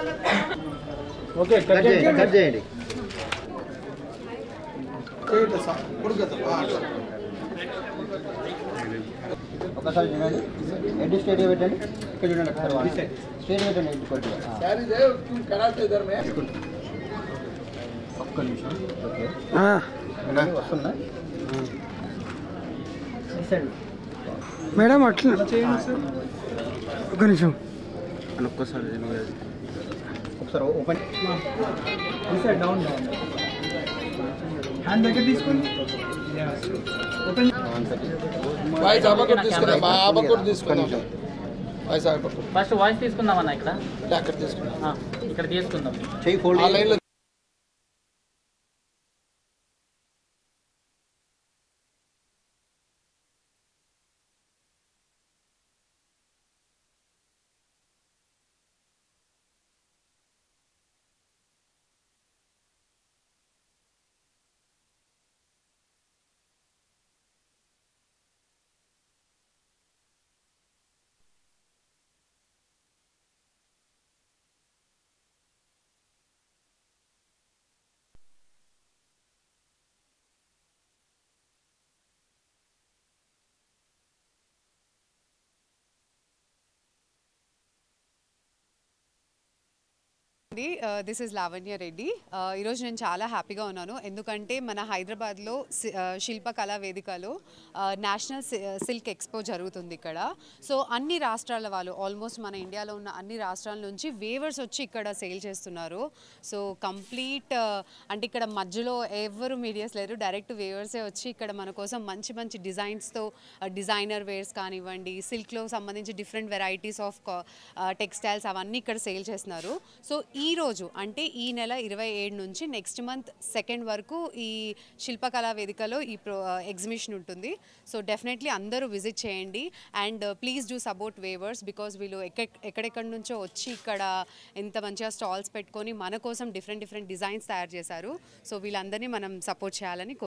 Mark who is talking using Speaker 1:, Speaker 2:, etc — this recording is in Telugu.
Speaker 1: ఓకే
Speaker 2: కట్ చేయండి కట్ చేయండి ఒకసారి చూడండి ఎడ్డి స్టేడియం పెట్టండి ఇక్కడ చూడండి ఒకసారి స్టేడియం పెట్టండి ఎడ్డి కొద్దిగా ఒక్క నిమిషం ఓకే వస్తుందా
Speaker 3: మేడం అట్లా ఒక నిమిషం
Speaker 2: ఒకసారి ఓపెన్
Speaker 1: డౌన్ డౌన్ హ్యాండ్ దగ్గర తీసుకోండి
Speaker 4: వాయిస్ ఆపకూడదు తీసుకున్నాం మా ఆపకూడదు తీసుకున్నాం వాయిస్ ఆపకూడదు
Speaker 5: ఫస్ట్ వాయిస్ తీసుకుందాం అన్న ఇక్కడ
Speaker 4: అక్కడ తీసుకున్నాం
Speaker 5: ఆ, ఇక్కడ తీసుకుందాం
Speaker 2: చెయ్యి ఫోల్డ్
Speaker 4: ఆ లైన్లో
Speaker 6: this is Lavanya Reddy Uh, ఈరోజు నేను చాలా హ్యాపీగా ఉన్నాను ఎందుకంటే మన హైదరాబాద్లో సి- uh, శిల్పకళా వేదికలో నేషనల్ సిల్క్ ఎక్స్పో జరుగుతుంది ఇక్కడ సో అన్ని రాష్ట్రాల వాళ్ళు ఆల్మోస్ట్ మన ఇండియాలో ఉన్న అన్ని రాష్ట్రాల నుంచి వేవర్స్ వచ్చి ఇక్కడ సేల్ చేస్తున్నారు సో కంప్లీట్ అంటే ఇక్కడ మధ్యలో ఎవరు మీడియాస్ లేరు డైరెక్ట్ వేవర్సే వచ్చి ఇక్కడ మన కోసం మంచి మంచి డిజైన్స్తో డిజైనర్ వేర్స్ కానివ్వండి సిల్క్లో సంబంధించి డిఫరెంట్ వెరైటీస్ ఆఫ్ టెక్స్టైల్స్ అవన్నీ ఇక్కడ సేల్ చేస్తున్నారు సో ఈ రోజు అంటే ఈ నెల ఇరవై ఏడు నుంచి నెక్స్ట్ మంత్ సెకండ్ వరకు ఈ శిల్పకళా వేదికలో ఈ ప్రో ఎగ్జిబిషన్ ఉంటుంది సో డెఫినెట్లీ అందరూ విజిట్ చేయండి and please do support weavers because వీళ్ళు ఎక్క ఎక్కడెక్కడి నుంచో వచ్చి ఇక్కడ ఎంత మంచిగా స్టాల్స్ పెట్టుకొని మన కోసం డిఫరెంట్ డిఫరెంట్ డిజైన్స్ తయారు చేశారు సో వీళ్ళందరినీ మనం సపోర్ట్ చేయాలని కో-